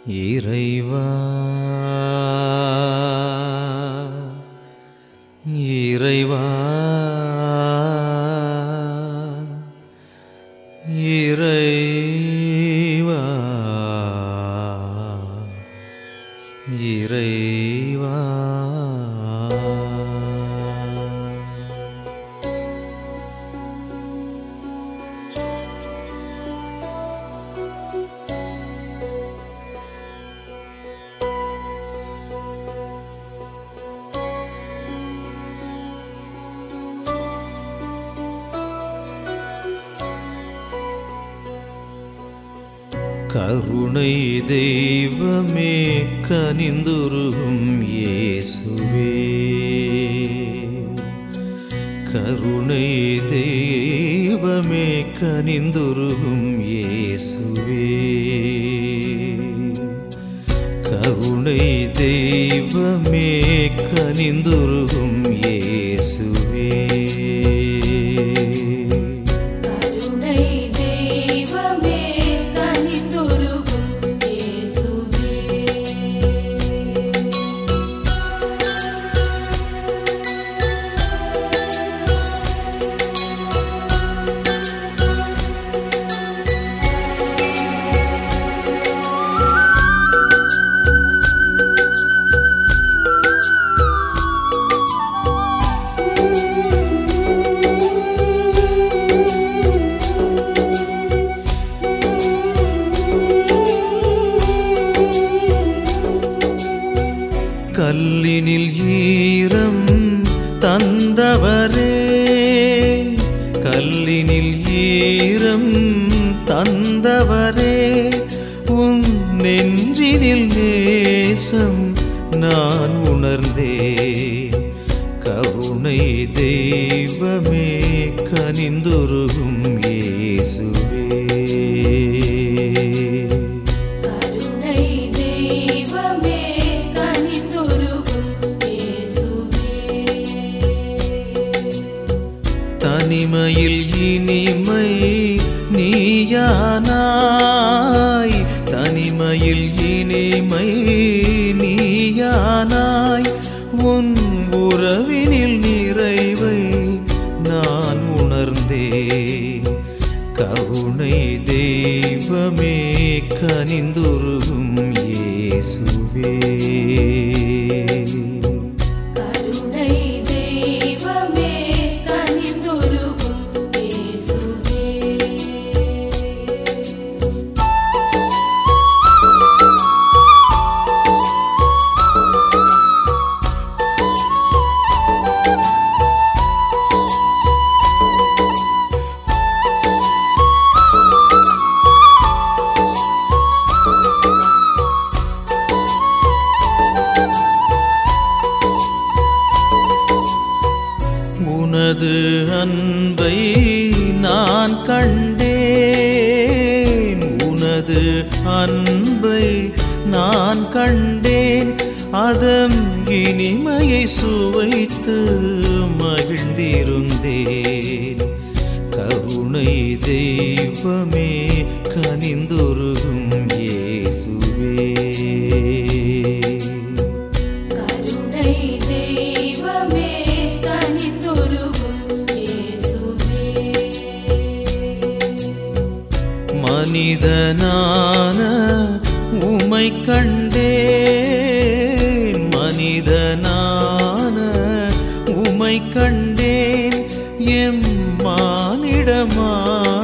இறைவா இறைவா இறைவா இறைவா கருணை தெய்வமே கனிந்துருகும் இயேசுவே கருணை தெய்வமே கனிந்துருகும் இயேசுவே கருணை தெய்வமே கனிந்துருகும் இயேசுவே கருணை தெய்வமே கனிந்துருகும் இயேசுவே கல்லினில் ஈரம் தந்தவரே கல்லினில் ஈரம் தந்தவரே உன் நெஞ்சினில் நேசம் நான் உணர்ந்தேன் கருணை தெய்வமே கனிந்துருகும் இயேசுவே கருணை தெய்வமே கனிந்துருகும் இயேசுவே தனிமையில் இனிமை நீயானாய் தனிமையில் இனிமை நீயானாய் உன் உறவினில் நிறைவை நான் உணர்ந்தேன் கருணை தெய்வமே கனிந்துருகும் இயேசுவே கருணை தெய்வமே கனிந்துருகும் இயேசுவே உனது அன்பை நான் கண்டேன் உனது அன்பை நான் கண்டேன் அதன் இனிமையை சுவைத்து மகிழ்ந்திருந்தேன் கருணை தெய்வமே கனிந்துருகும் இயேசுவே கருணை தெய்வமே கனிந்துருகும் இயேசுவே மனிதனான உமை கண்டேன் மனிதனான உமை கண்டேன் எம் மானிடமான